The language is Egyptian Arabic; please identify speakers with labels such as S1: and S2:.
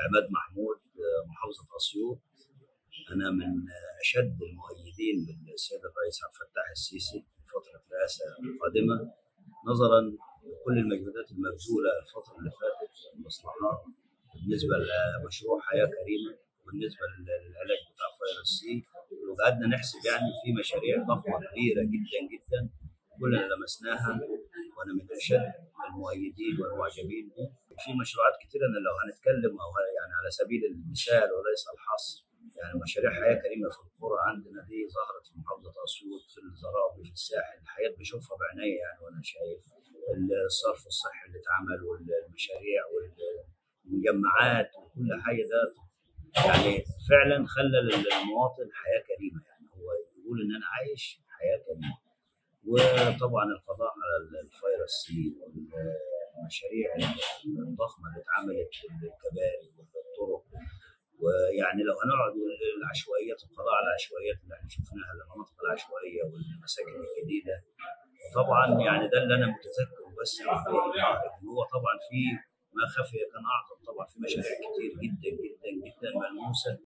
S1: عماد محمود محافظة أسيوط أنا من أشد المؤيدين للسيد الرئيس عبد الفتاح السيسي في فترة الرئاسة القادمة نظرا لكل المجهودات المبذولة الفترة اللي فاتت المصلحات بالنسبة لمشروع حياة كريمة وبالنسبة للعلاج بتاع فيروس سي وقعدنا نحسب يعني في مشاريع ضخمة كبيرة جدا جدا كلنا لمسناها وأنا من أشد المؤيدين والمعجبين به في مشروعات كتيرة أنا لو هنتكلم أو يعني على سبيل المثال وليس الحصر يعني مشاريع حياه كريمه في القرى عندنا دي ظهرت في محافظه اسيوط في الزرابي في الساحل الحاجات بشوفها بعينيا يعني وانا شايف الصرف الصحي اللي اتعمل والمشاريع والمجمعات وكل حاجه ده يعني فعلا خلى للمواطن حياه كريمه يعني هو يقول ان انا عايش حياه كريمه وطبعا القضاء على الفيروس سي والمشاريع الضخمه اللي اتعملت للكباري والطرق ويعني لو هنقعد العشوائيات القضاء على العشوائيات اللي احنا شفناها المناطق العشوائيه والمساكن الجديده طبعا يعني ده اللي انا متذكره بس لكن هو طبعا في ما خفي كان اعظم طبعا في مشاريع كتير جدا جدا جدا ملموسه